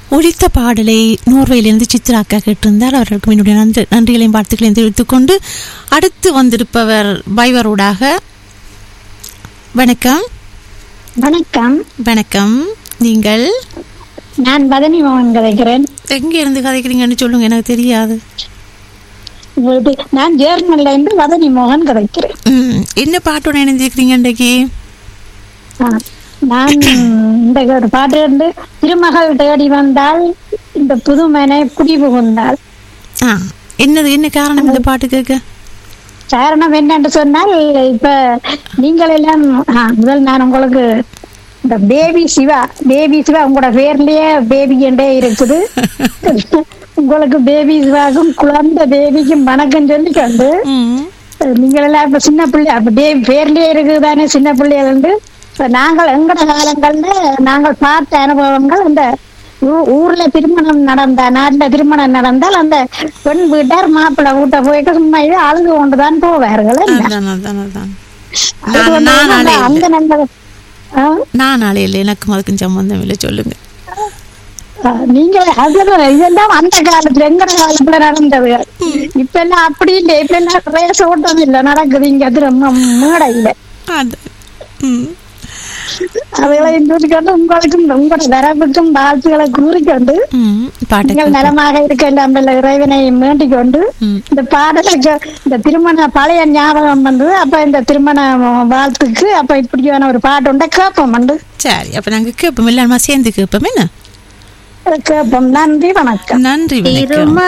ஒழித்த பாடலை நோர்வேயிலிருந்து சித்ராக்கா கேட்டிருந்தார் அவர்களுக்கு என்னுடைய நன்றி நன்றிகளையும் வாழ்த்துக்களையும் தெரிவித்துக் கொண்டு அடுத்து வந்திருப்பவர் பைவரோடாக வணக்கம் வணக்கம் வணக்கம் நீங்கள் நான் பதனி மோகன் கதைக்கிறேன் எங்க இருந்து கதைக்கிறீங்கன்னு சொல்லுங்க எனக்கு தெரியாது உங்களுக்கு- நான் ஜேர்மன்ல இருந்து வதனி மோகன் கதைக்கிறேன் ம், என்ன பாட்டோட இணைந்திருக்கிறீங்க இன்றைக்கு ஆ, நான் இந்த ஒரு பாட்டு வந்து திருமகள் தேடி வந்தால் இந்த புதுமனை குடி புகுந்தாள் ஆ என்னது என்ன காரணம் இந்த பாட்டு கேட்க காரணம் என்னன்னு சொன்னால் இப்ப நீங்கள் எல்லாம் ஆ, முதல் நான் உங்களுக்கு இந்த பேபி சிவா பேபி சிவா உங்களோட பேர்லயே பேபி என்றே இருக்குது உங்களுக்கு பேபி சிவாக்கும் குழந்தை பேபிக்கும் வணக்கம் சொல்லி கொண்டு ம், நீங்கள் எல்லாம் இப்ப சின்ன பிள்ளை அப்ப பே- பேர்லயே இருக்குதானே சின்ன பிள்ளைகள் வந்து இப்ப நாங்கள் எங்கட காலங்கள்ல நாங்கள் பார்த்த அனுபவங்கள் இந்த ஊ- ஊர்ல திருமணம் நடந்த நாட்டுல திருமணம் நடந்தால் அந்த பெண் வீட்டார் மாப்பிள்ளை வீட்டை போயிட்டு சும்மா இது அழுது கொண்டுதான் போவார்கள் என்ன? அதான் அதான் அதான் அது நான் வந்து நான் அந்த- ஆளே அந்த இல்லை நல்ல ஆ? நான் ஆளே இல்லை எனக்கும் அதுக்கும் சம்பந்தம் இல்லை சொல்லுங்க ஆ, நீங்க அதெல்லாம் இதெல்லாம் அந்த காலத்துல எங்கட காலத்துல நடந்தது இப்ப எல்லாம் அப்படி இல்லை இப்ப எல்லாம் ரேஸ் ஓட்டம் இல்ல நடக்குது இங்க அது ரொம்ப மேடையில அது ம் அதுகளை கூறிக்கொண்டு உங்களுக்கும் உங்களோட வரவுக்கும் வாழ்த்துக்களை கூறிக்கொண்டு ம் பாட்டு நீங்கள் நலமாக இருக்க எல்லாம் வல்ல இறைவனை வேண்டிக் கொண்டு ம். இந்த பாடலுக்கு இந்த திருமண பழைய ஞாபகம் வந்தது அப்ப இந்த திருமண வாழ்த்துக்கு அப்ப இப்படியான ஒரு பாட்டு உண்ட கேட்போம் வந்து சரி அப்ப நாங்க கேட்போம் எல்லாருமா சேர்ந்து கேட்போம் என்ன கேட்போம் நன்றி வணக்கம் நன்றி வணக்கம் திருமண